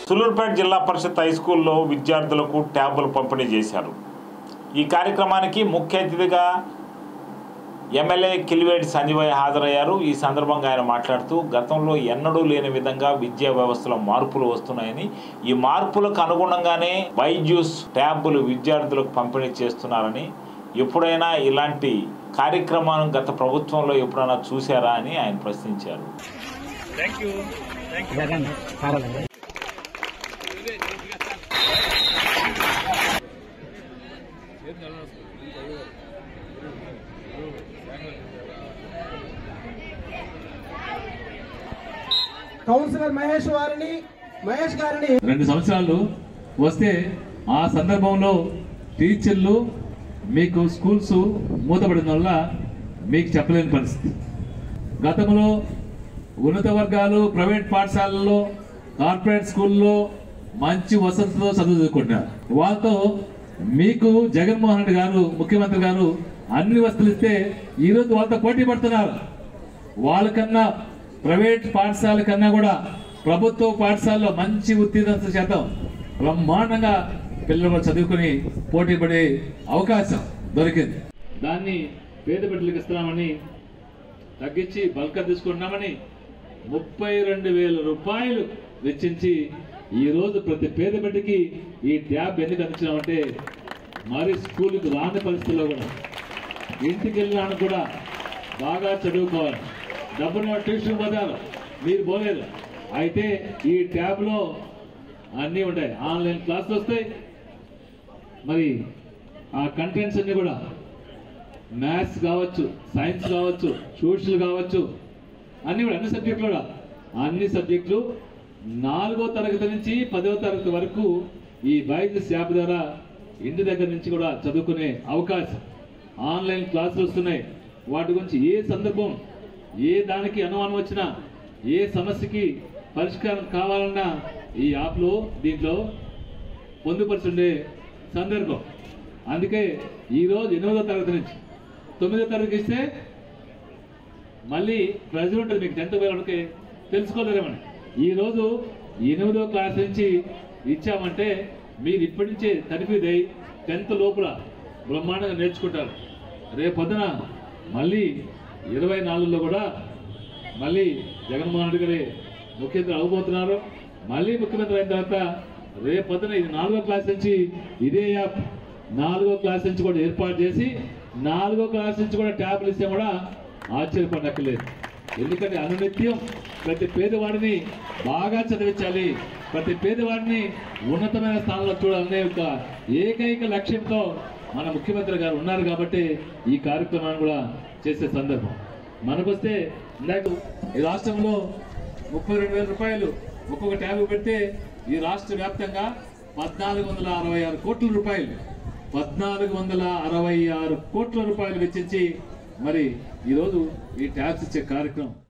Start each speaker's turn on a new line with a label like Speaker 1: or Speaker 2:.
Speaker 1: సులూర్పేట జిల్లా పరిషత్ హై స్కూల్లో విద్యార్థులకు ట్యాబులు పంపిణీ చేశారు ఈ కార్యక్రమానికి ముఖ్య అతిథిగా ఎమ్మెల్యే కిలివేటి సంజీవయ్య హాజరయ్యారు ఈ సందర్భంగా ఆయన మాట్లాడుతూ గతంలో ఎన్నడూ లేని విధంగా విద్యా వ్యవస్థలో మార్పులు వస్తున్నాయని ఈ మార్పులకు అనుగుణంగానే బైజ్యూస్ ట్యాబులు విద్యార్థులకు పంపిణీ చేస్తున్నారని ఎప్పుడైనా ఇలాంటి కార్యక్రమాన్ని గత ప్రభుత్వంలో ఎప్పుడైనా చూశారా అని ఆయన ప్రశ్నించారు
Speaker 2: కౌన్సిలర్ మహేష్ వారిని మహేష్ గారిని
Speaker 3: రెండు సంవత్సరాలు వస్తే ఆ సందర్భంలో టీచర్లు మీకు స్కూల్స్ మూతపడిన వల్ల మీకు చెప్పలేని పరిస్థితి గతంలో ఉన్నత వర్గాలు ప్రైవేట్ పాఠశాలల్లో కార్పొరేట్ స్కూల్లో మంచి వసతితో చదువు చదువుకుంటారు వాళ్ళతో మీకు జగన్మోహన్ రెడ్డి గారు ముఖ్యమంత్రి గారు అన్ని వసతులు ఇస్తే ఈరోజు వాళ్ళతో పోటీ పడుతున్నారు వాళ్ళకన్నా ప్రైవేట్ పాఠశాల కన్నా కూడా ప్రభుత్వ పాఠశాలలో మంచి ఉత్తీర్ణత శాతం బ్రహ్మాండంగా పిల్లలు కూడా చదువుకుని పోటీ పడే అవకాశం దొరికింది దాన్ని పేద బిడ్డలకు ఇస్తున్నామని తగ్గించి బల్క్ తీసుకుంటున్నామని ముప్పై రెండు వేల రూపాయలు వెచ్చించి ఈ రోజు ప్రతి పేద బిడ్డకి ఈ ట్యాబ్ ఎందుకు అందించామంటే మరి స్కూల్కి రాని పరిస్థితుల్లో కూడా ఇంటికి వెళ్ళినాను కూడా బాగా చదువుకోవాలి డబ్బున ట్యూషన్ పోతారు మీరు పోలేదు అయితే ఈ ట్యాబ్లో అన్నీ ఉంటాయి ఆన్లైన్ క్లాసులు వస్తాయి మరి ఆ కంటెంట్స్ అన్ని కూడా మ్యాథ్స్ కావచ్చు సైన్స్ కావచ్చు సోషల్ కావచ్చు అన్ని కూడా అన్ని సబ్జెక్టులు కూడా అన్ని సబ్జెక్టులు నాలుగో తరగతి నుంచి పదవ తరగతి వరకు ఈ బైజెస్ యాప్ ద్వారా ఇంటి దగ్గర నుంచి కూడా చదువుకునే అవకాశం ఆన్లైన్ క్లాసులు వస్తున్నాయి వాటి గురించి ఏ సందర్భం ఏ దానికి అనుమానం వచ్చినా ఏ సమస్యకి పరిష్కారం కావాలన్నా ఈ యాప్లో దీంట్లో పొందుపరుచుండే సందర్భం అందుకే ఈరోజు ఎనిమిదో తరగతి నుంచి తొమ్మిదో తరగతి ఇస్తే మళ్ళీ ప్రెజర్ ఉంటుంది మీకు టెన్త్ పోయేవాడికి తెలుసుకోలేరేమని ఈరోజు ఎనిమిదో క్లాస్ నుంచి ఇచ్చామంటే మీరు ఇప్పటి నుంచే తనిపిదై టెన్త్ లోపల బ్రహ్మాండంగా నేర్చుకుంటారు రేపు పొద్దున మళ్ళీ ఇరవై నాలుగులో కూడా మళ్ళీ జగన్మోహన్ రెడ్డి గారి ముఖ్యమంత్రి అవబోతున్నారు మళ్ళీ ముఖ్యమంత్రి అయిన తర్వాత రేపు పొద్దున ఇది నాలుగో క్లాస్ నుంచి ఇదే యాప్ నాలుగో క్లాస్ నుంచి కూడా ఏర్పాటు చేసి నాలుగో క్లాస్ నుంచి కూడా ట్యాబ్లు ఇస్తే కూడా ఆశ్చర్యపడక్కర్లేదు ఎందుకంటే అనునిత్యం ప్రతి పేదవాడిని బాగా చదివించాలి ప్రతి పేదవాడిని ఉన్నతమైన స్థానంలో చూడాలనే ఒక ఏకైక లక్ష్యంతో మన ముఖ్యమంత్రి గారు ఉన్నారు కాబట్టి ఈ కార్యక్రమాన్ని కూడా చేసే సందర్భం మనకొస్తే ఇందాక ఈ రాష్ట్రంలో ముప్పై రెండు వేల రూపాయలు ఒక్కొక్క ట్యాబ్ పెడితే ఈ రాష్ట్ర వ్యాప్తంగా పద్నాలుగు వందల అరవై ఆరు కోట్ల రూపాయలు పద్నాలుగు వందల అరవై ఆరు కోట్ల రూపాయలు వెచ్చించి మరి ఈరోజు ఈ ట్యాబ్స్ ఇచ్చే కార్యక్రమం